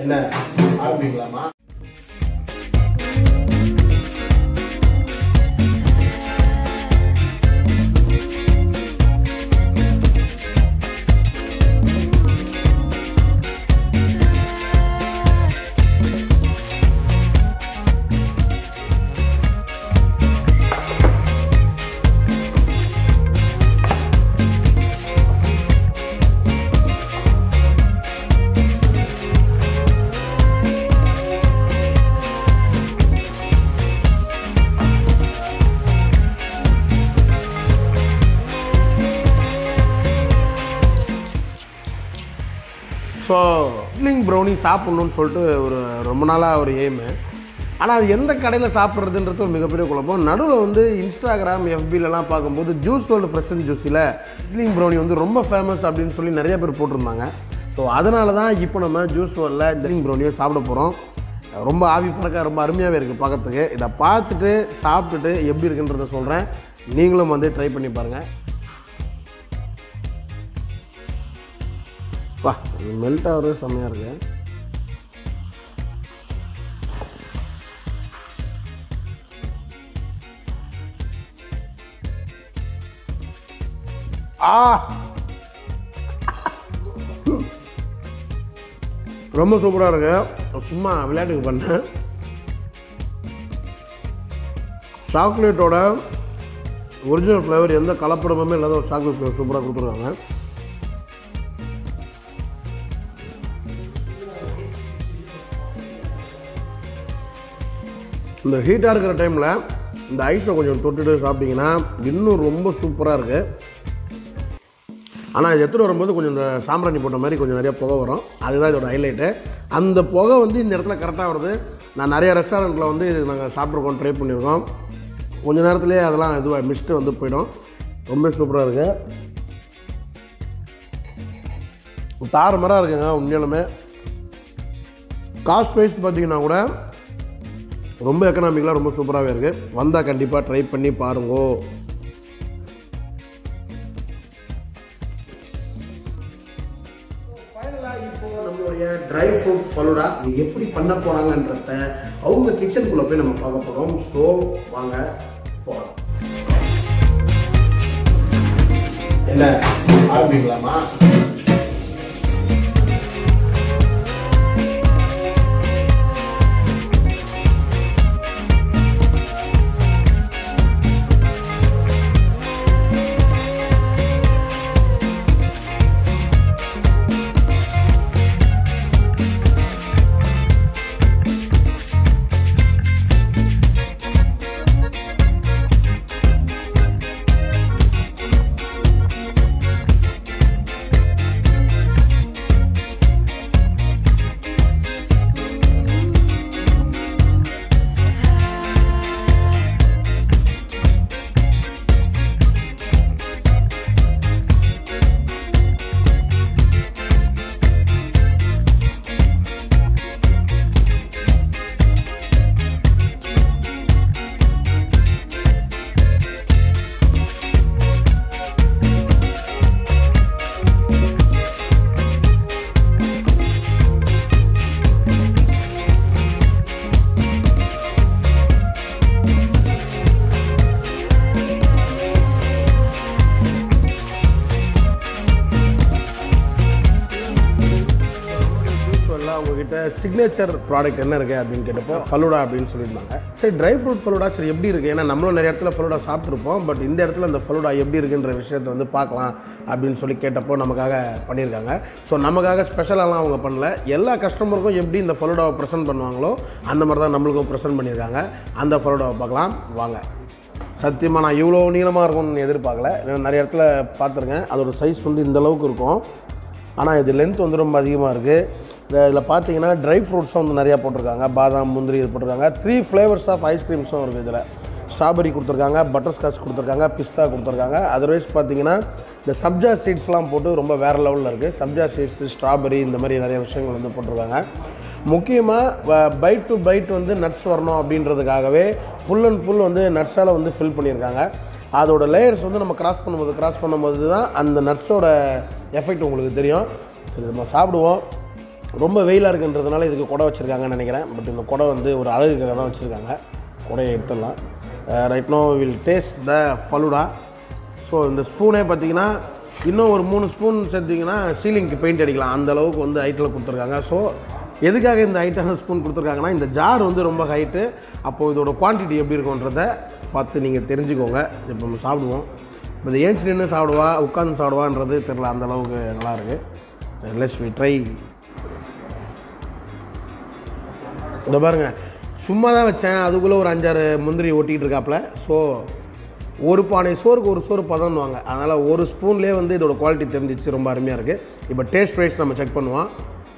என்ன ஆரம்பிக்கலாமா so sling brownie சாப்பிட்ணுன்னு சொல்லிட்டு ஒரு ரொம்ப நாளாக ஒரு எய்மு ஆனால் அது எந்த கடையில் சாப்பிட்றதுன்றது ஒரு மிகப்பெரிய குழப்பம் நடுவில் வந்து இன்ஸ்டாகிராம் எஃபிலலாம் பார்க்கும்போது ஜூஸ் வேர்ல்டு ஃப்ரெஷ் அண்ட் ஜூஸில் ஸ்லிங் ப்ரௌனி வந்து ரொம்ப ஃபேமஸ் அப்படின்னு சொல்லி நிறைய பேர் போட்டிருந்தாங்க ஸோ அதனால தான் இப்போ நம்ம ஜூஸ் வேர்ல்டில் ஸ்லிங் ப்ரௌனியை சாப்பிட போகிறோம் ரொம்ப ஆவி பறக்க ரொம்ப அருமையாகவே இருக்குது பார்க்கறதுக்கு இதை பார்த்துட்டு சாப்பிட்டுட்டு எப்படி இருக்குன்றத சொல்கிறேன் நீங்களும் வந்து ட்ரை பண்ணி பாருங்கள் வா மெல்ட் ஆகிறது செம்மையாக இருக்கு ஆ ரொம்ப சூப்பராக இருக்கு சும்மா விளையாட்டுக்கு பண்ணேன் சாக்லேட்டோட ஒரிஜினல் ஃப்ளேவர் எந்த கலப்படமுமே இல்லாத ஒரு சாக்லேட் ஃப்ளேவர் சூப்பராக கொடுத்துருக்காங்க இந்த ஹீட்டாக இருக்கிற டைமில் இந்த ஐஸை கொஞ்சம் தொட்டுட்டு சாப்பிட்டீங்கன்னா இன்னும் ரொம்ப சூப்பராக இருக்குது ஆனால் இது எடுத்துகிட்டு வரும்போது கொஞ்சம் இந்த சாம்பிராணி போட்ட மாதிரி கொஞ்சம் நிறைய புகை வரும் அதுதான் இதோட ஹைலைட்டு அந்த புகை வந்து இந்த இடத்துல கரெக்டாக வருது நான் நிறைய ரெஸ்டாரண்ட்டில் வந்து இது நாங்கள் சாப்பிட்ருக்கோம் ட்ரை பண்ணியிருக்கோம் கொஞ்ச நேரத்துலேயே அதெல்லாம் இதுவாக மிஸ்ட்டு வந்து போயிடும் ரொம்ப சூப்பராக இருக்குது தாறுமாறாக இருக்குங்க உண்மையாலுமே காஸ்ட் வைஸ் பார்த்தீங்கன்னா கூட ரொம்ப எக்கனாமிக்கலாக ரொம்ப சூப்பராகவே இருக்குது வந்தால் கண்டிப்பாக ட்ரை பண்ணி பாருங்கோ ஃபைனலாக இப்போ நம்மளுடைய ட்ரை ஃப்ரூட் ஃபலூடா இது எப்படி பண்ண போகிறாங்கன்றத அவங்க கிச்சனுக்குள்ளே போய் நம்ம பார்க்க போகிறோம் ஸோ வாங்க போகலாம் என்ன ஆரம்பிக்கலாமா யூஸ்வலாக உங்ககிட்ட சிக்னேச்சர் ப்ராடக்ட் என்ன இருக்குது அப்படின்னு கேட்டப்போ ஃபலூடா அப்படின்னு சொல்லியிருந்தாங்க சரி ட்ரை ஃப்ரூட் ஃபலூடா சரி எப்படி இருக்குது ஏன்னா நம்மளும் நிறைய இடத்துல ஃபலூடா சாப்பிட்ருப்போம் பட் இந்த இடத்துல அந்த ஃபலூடா எப்படி இருக்குன்ற விஷயத்தை வந்து பார்க்கலாம் அப்படின்னு சொல்லி கேட்டப்போ நமக்காக பண்ணியிருக்காங்க ஸோ நமக்காக ஸ்பெஷலாலாம் அவங்க பண்ணல எல்லா கஸ்டமருக்கும் எப்படி இந்த ஃபலூடாவை ப்ரெசென்ட் பண்ணுவாங்களோ அந்த மாதிரி தான் நம்மளுக்கும் ப்ரெசென்ட் பண்ணியிருக்காங்க அந்த ஃபலூடாவை பார்க்கலாம் வாங்க சத்தியமாக நான் இவ்வளோ நீளமாக இருக்கும்னு எதிர்பார்க்கல நான் நிறைய இடத்துல பார்த்துருக்கேன் அதோட சைஸ் வந்து இந்த அளவுக்கு இருக்கும் ஆனால் இது லென்த் வந்து ரொம்ப அதிகமாக இருக்குது இதில் பார்த்தீங்கன்னா ட்ரை ஃப்ரூட்ஸும் வந்து நிறையா போட்டிருக்காங்க பாதாம் முந்திரி இது போட்டிருக்காங்க த்ரீ ஃப்ளேவர்ஸ் ஆஃப் ஐஸ்கிரீம்ஸும் இருக்குது இதில் ஸ்ட்ராபெரி கொடுத்துருக்காங்க பட்டர் ஸ்காட்ச் கொடுத்துருக்காங்க பிஸ்தா கொடுத்துருக்காங்க அதர்வைஸ் பார்த்தீங்கன்னா இந்த சப்ஜா சீட்ஸ்லாம் போட்டு ரொம்ப வேறு லெவலில் இருக்குது சப்ஜா சீட்ஸ் ஸ்ட்ராபெரி இந்த மாதிரி நிறைய விஷயங்கள் வந்து போட்டிருக்காங்க முக்கியமாக பைட் டு பைட் வந்து நட்ஸ் வரணும் அப்படின்றதுக்காகவே ஃபுல் அண்ட் ஃபுல் வந்து நட்ஸால் வந்து ஃபில் பண்ணியிருக்காங்க அதோட லேயர்ஸ் வந்து நம்ம கிராஸ் பண்ணும்போது கிராஸ் பண்ணும்போது தான் அந்த நட்ஸோட எஃபெக்ட் உங்களுக்கு தெரியும் சரி நம்ம சாப்பிடுவோம் ரொம்ப வெயிலாக இருக்குன்றதுனால இதுக்கு குடை வச்சுருக்காங்கன்னு நினைக்கிறேன் பட் இந்த குடை வந்து ஒரு அழகுக்காக தான் வச்சுருக்காங்க குடையை எடுத்துடலாம் right now we'll taste the falooda so இந்த ஸ்பூனே பார்த்தீங்கன்னா இன்னும் ஒரு மூணு ஸ்பூன் சேர்த்திங்கன்னா சீலிங்க்கு பெயிண்ட் அடிக்கலாம் அந்த அளவுக்கு வந்து ஹைட்டில் கொடுத்துருக்காங்க ஸோ எதுக்காக இந்த ஹைட்டான ஸ்பூன் கொடுத்துருக்காங்கன்னா இந்த ஜார் வந்து ரொம்ப ஹைட்டு அப்போது இதோட குவான்டிட்டி எப்படி இருக்குன்றத பார்த்து நீங்கள் தெரிஞ்சுக்கோங்க இப்போ நம்ம சாப்பிடுவோம் இப்போ இது ஏஞ்சி நின்று சாப்பிடுவா உட்காந்து சாப்பிடுவான்றது தெரில அந்த அளவுக்கு நல்லாயிருக்கு லெஸ் வி ட்ரை இந்த பாருங்க சும்மா தான் வச்சேன் அதுக்குள்ளே ஒரு அஞ்சாறு முந்திரி ஒட்டிக்கிட்டு இருக்காப்புல ஸோ ஒரு பானை சோறுக்கு ஒரு சோறு பதம்னுவாங்க அதனால் ஒரு ஸ்பூன்லேயே வந்து இதோட குவாலிட்டி தெரிஞ்சிச்சு ரொம்ப அருமையாக இருக்குது இப்போ டேஸ்ட் வைஸ் நம்ம செக் பண்ணுவோம்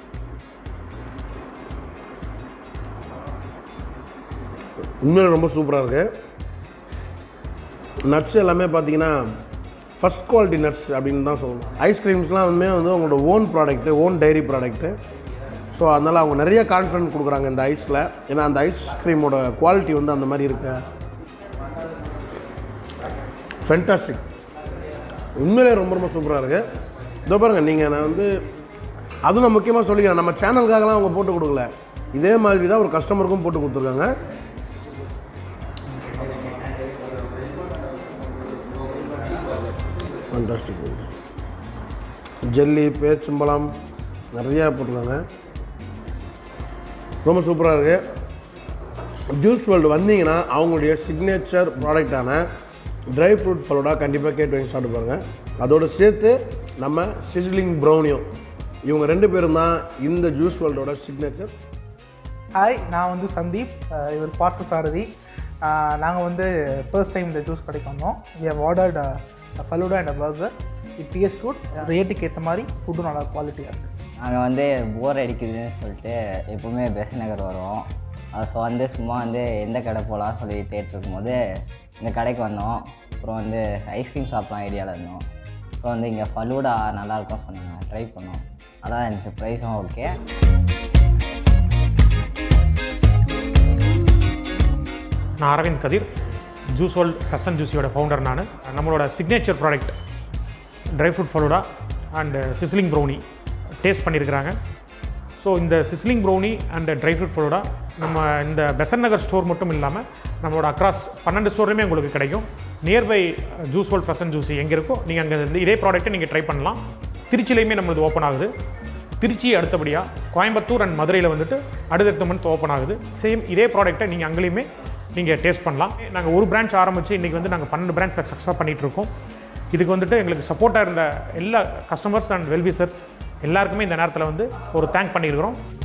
உண்மையில ரொம்ப சூப்பராக இருக்குது நட்ஸ் எல்லாமே பார்த்தீங்கன்னா ஃபஸ்ட் குவாலிட்டி நட்ஸ் அப்படின்னு தான் சொல்லணும் ஐஸ்கிரீம்ஸ்லாம் வந்து வந்து அவங்களோட own product own dairy product so அதனால் அவங்க நிறைய கான்ஃபிடன்ட் கொடுக்குறாங்க இந்த ஐஸில் ஏன்னா அந்த ஐஸ்கிரீமோட குவாலிட்டி வந்து அந்த மாதிரி இருக்கு ஃபென்டாஸ்டிக் உண்மையிலே ரொம்ப ரொம்ப சூப்பராக இருக்குது இதோ பாருங்கள் நீங்கள் நான் வந்து அதுவும் நான் முக்கியமாக சொல்லிக்கிறேன் நம்ம சேனலுக்காகலாம் அவங்க போட்டு கொடுக்கல இதே மாதிரி தான் ஒரு கஸ்டமருக்கும் போட்டு கொடுத்துருக்காங்க ஃபண்டாஸ்டிக் ஜெல்லி பேச்சம்பழம் நிறையா போட்டிருக்காங்க ரொம்ப சூப்பராக இருக்குது ஜூஸ் வேர்ல்டு வந்தீங்கன்னா அவங்களுடைய சிக்னேச்சர் ப்ராடக்டான ட்ரை ஃப்ரூட் ஃபலோடா கண்டிப்பாக கேட்டு வாங்கி சாப்பிட்டு பாருங்கள் அதோடு சேர்த்து நம்ம சிஸ்லிங் ப்ரௌனியும் இவங்க ரெண்டு பேரும் தான் இந்த ஜூஸ் வேர்ல்டோட சிக்னேச்சர் ஹாய் நான் வந்து சந்தீப் அஹ் இவர் பார்த்த சாரதி நாங்கள் வந்து ஃபர்ஸ்ட் டைம் இந்த ஜூஸ் கடைக்கு வந்தோம் we have ordered falooda and burger it taste good ரேட்டுக்கு ஏற்ற மாதிரி ஃபுட்டும் நல்லா குவாலிட்டியாக இருக்குது நாங்கள் வந்து போர் அடிக்குதுன்னு சொல்லிட்டு எப்போவுமே பெச நகர் வருவோம் ஸோ வந்து சும்மா வந்து எந்த கடை போகலாம் சொல்லி தேடிட்டு இருக்கும்போது இந்த கடைக்கு வந்தோம் அப்புறம் வந்து ஐஸ்கிரீம் சாப்பிட்லாம் ஐடியாவில் இருந்தோம் அப்புறம் வந்து இங்கே ஃபலூடா நல்லாயிருக்கும் சொன்னாங்க ட்ரை பண்ணோம் அதான் எனக்கு ப்ரைஸும் ஓகே நான் அரவிந்த் கதிர் ஜூஸ் வேர்ல்ட் ஹசன் ஜூஸியோட ஃபவுண்டர் நான் நம்மளோட signature product dry fruit falooda and sizzling brownie taste பண்ணியிருக்கிறாங்க ஸோ இந்த sizzling brownie and dry fruit falooda நம்ம இந்த பெசன் நகர் ஸ்டோர் மட்டும் இல்லாமல் நம்மளோட அக்ராஸ் பன்னெண்டு ஸ்டோர்லையுமே உங்களுக்கு கிடைக்கும் nearby Juice World fusion juicy எங்கே இருக்கோ நீங்கள் அங்கே இருந்து இதே ப்ராடக்ட்டை நீங்கள் ட்ரை பண்ணலாம் திருச்சிலையுமே நம்மளது ஓப்பன் ஆகுது திருச்சி அடுத்தபடியாக கோயம்புத்தூர் அண்ட் மதுரையில் வந்துட்டு அடுத்தடுத்த மந்த் ஓப்பன் ஆகுது சேம் இதே ப்ராடக்ட்டை நீங்கள் அங்கேயுமே நீங்கள் டேஸ்ட் பண்ணலாம் நாங்கள் ஒரு பிரான்ச் ஆரம்பித்து இன்றைக்கி வந்து நாங்கள் பன்னெண்டு பிரான்ச் சக்ஸஸாக பண்ணிகிட்டு இருக்கோம் இதுக்கு வந்துட்டு எங்களுக்கு சப்போர்ட்டாக இருந்த எல்லா கஸ்டமர்ஸ் அண்ட் வெல்விசர்ஸ் எல்லாருக்குமே இந்த நேரத்தில் வந்து ஒரு தேங்க் பண்ணியிருக்கிறோம்